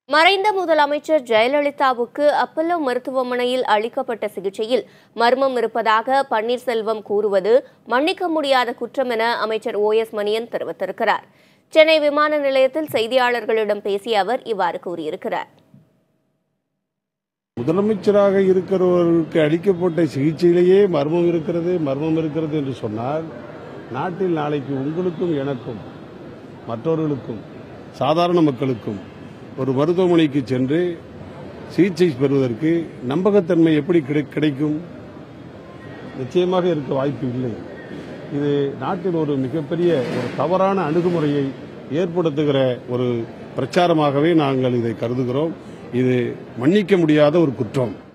மறைந்த முதலமைச்சர் ஜெயலலிதாவுக்கு அப்பல்லோ மருத்துவமனையில் அளிக்கப்பட்ட சிகிச்சையில் மர்மம் இருப்பதாக பன்னீர்செல்வம் கூறுவது மன்னிக்க முடியாத குற்றம் என அமைச்சர் ஓ எஸ் மணியன் தெரிவித்திருக்கிறார் சென்னை விமான நிலையத்தில் செய்தியாளர்களிடம் பேசிய அவர் இவ்வாறு கூறியிருக்கிறார் முதலமைச்சராக இருக்கிறவருக்கு அளிக்கப்பட்ட சிகிச்சையிலேயே மர்மம் இருக்கிறது மர்மம் இருக்கிறது என்று சொன்னால் நாட்டில் நாளைக்கு உங்களுக்கும் எனக்கும் மற்றவர்களுக்கும் சாதாரண மக்களுக்கும் ஒரு மருத்துவமனைக்கு சென்று சிகிச்சை பெறுவதற்கு நம்பகத்தன்மை எப்படி கிடை- கிடைக்கும் நிச்சயமாக இருக்க வாய்ப்பு இல்லை இது நாட்டில் ஒரு மிகப்பெரிய ஒரு தவறான அணுகுமுறையை ஏற்படுத்துகிற ஒரு பிரச்சாரமாகவே நாங்கள் இதை கருதுகிறோம் இது மன்னிக்க முடியாத ஒரு குற்றம்